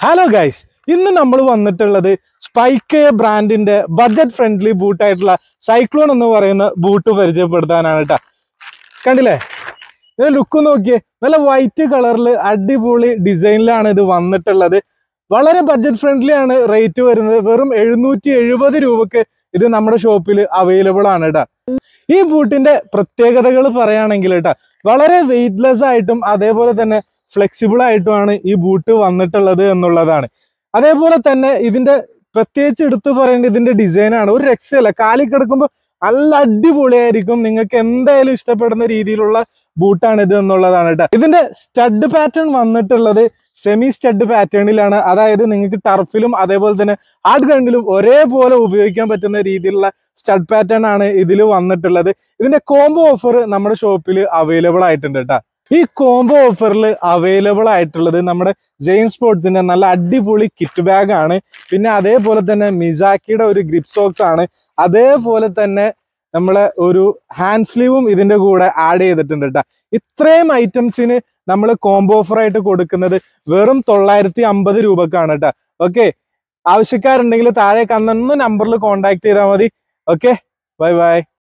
hello guys ഇന്ന് നമ്മൾ വന്നിട്ടുള്ളത് സ്പൈക്ക് ബ്രാൻഡിന്റെ ബഡ്ജറ്റ് ഫ്രണ്ട്ലി ബൂട്ടായിട്ടുള്ള സൈക്ലോൺ എന്ന് പറയുന്ന ബൂട്ട് പരിചയപ്പെടുത്താനാണ് കേട്ടോ കണ്ടില്ലേ ഇതിന്റെ ലുക്ക് നോക്കിയേ നല്ല വൈറ്റ് കളറിൽ അടിപൊളി ഡിസൈനിലാണ് ഇത് വന്നിട്ടുള്ളത് വളരെ ബഡ്ജറ്റ് ഫ്രണ്ട്ലി ആണ് റേറ്റ് വരുന്നത് വെറും എഴുന്നൂറ്റി എഴുപത് രൂപക്ക് ഇത് നമ്മുടെ ഷോപ്പിൽ അവൈലബിൾ ആണ് കേട്ടോ ഈ ബൂട്ടിന്റെ പ്രത്യേകതകൾ പറയുകയാണെങ്കിൽ കേട്ടോ വളരെ വെയിറ്റ്ലെസ് ആയിട്ടും അതേപോലെ തന്നെ ഫ്ലെക്സിബിൾ ആയിട്ടുമാണ് ഈ ബൂട്ട് വന്നിട്ടുള്ളത് എന്നുള്ളതാണ് അതേപോലെ തന്നെ ഇതിന്റെ പ്രത്യേകിച്ച് എടുത്തു പറയേണ്ട ഇതിന്റെ ഡിസൈനാണ് ഒരു രക്ഷയില്ല കാലിൽ കിടക്കുമ്പോൾ നല്ല അടിപൊളിയായിരിക്കും നിങ്ങൾക്ക് എന്തായാലും ഇഷ്ടപ്പെടുന്ന രീതിയിലുള്ള ബൂട്ടാണ് ഇത് എന്നുള്ളതാണ് കേട്ടോ ഇതിന്റെ സ്റ്റഡ് പാറ്റേൺ വന്നിട്ടുള്ളത് സെമി സ്റ്റഡ് പാറ്റേണിലാണ് അതായത് നിങ്ങൾക്ക് ടർഫിലും അതേപോലെ തന്നെ ഹാർഡ് ഗ്രൗണ്ടിലും ഒരേപോലെ ഉപയോഗിക്കാൻ പറ്റുന്ന രീതിയിലുള്ള സ്റ്റഡ് പാറ്റേൺ ആണ് ഇതിൽ വന്നിട്ടുള്ളത് ഇതിന്റെ കോംബോ ഓഫർ നമ്മുടെ ഷോപ്പിൽ അവൈലബിൾ ആയിട്ടുണ്ട് കേട്ടോ ഈ കോംബോ ഓഫറിൽ അവൈലബിൾ ആയിട്ടുള്ളത് നമ്മുടെ ജെയിൻ സ്പോർട്സിന്റെ നല്ല അടിപൊളി കിറ്റ് ബാഗ് ആണ് പിന്നെ അതേപോലെ തന്നെ മിസാക്കിയുടെ ഒരു ഗ്രിപ്പ് സോക്സ് ആണ് അതേപോലെ തന്നെ നമ്മളെ ഒരു ഹാൻഡ് സ്ലീവും ഇതിന്റെ കൂടെ ആഡ് ചെയ്തിട്ടുണ്ട് കേട്ടോ ഇത്രയും ഐറ്റംസിന് നമ്മൾ കോംബോ ഓഫർ ആയിട്ട് കൊടുക്കുന്നത് വെറും തൊള്ളായിരത്തി അമ്പത് രൂപക്കാണ് കേട്ടോ ഓക്കെ ആവശ്യക്കാരുണ്ടെങ്കിൽ താഴെ കന്ന നമ്പറിൽ കോൺടാക്ട് ചെയ്താൽ മതി ഓക്കെ ബൈ ബൈ